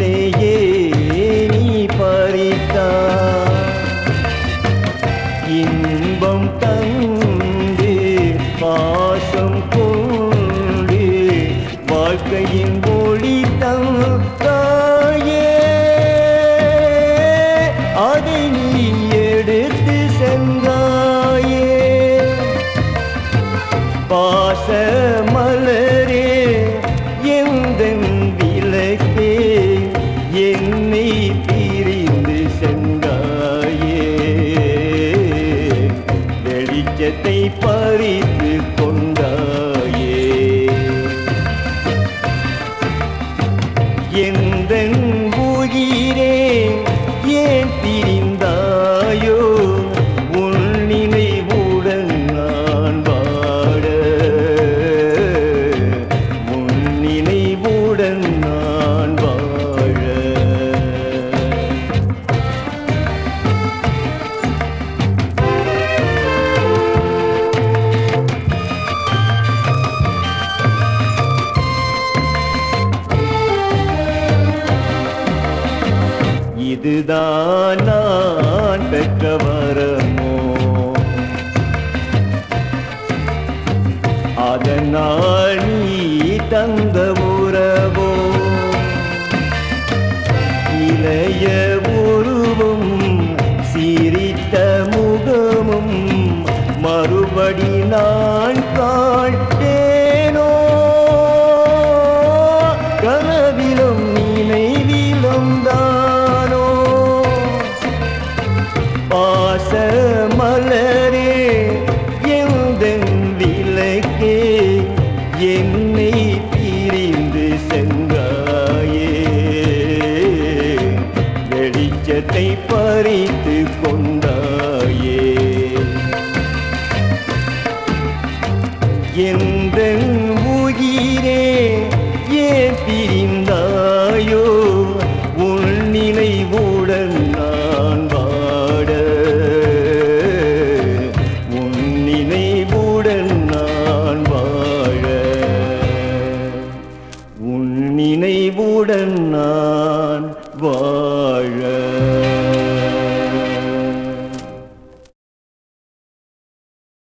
உயிரையே நீ பறித்தாய் இன்பம் தந்து பாசம் கொண்டு வாழ்க்கையின் ஒளி தந்தாயே அதை நீ எடுத்து சென்றாயே பாச மலரே எந்த விளக்கே என்னை பிரிந்து சென்றாயே வெளிச்சத்தை பறித்து கொண்டாயே எந்த உயிரே ஏன் பிரிந்தாயோ உன் நினைவுடன் நான் வாட உன் நினைவுடன் நான் வாழ இதுதான் நான் பெற்ற வரமோ அதனால் நீ தந்த உறவோ இளைய உருவும் சிரித்த முகமும் மறுபடி நான்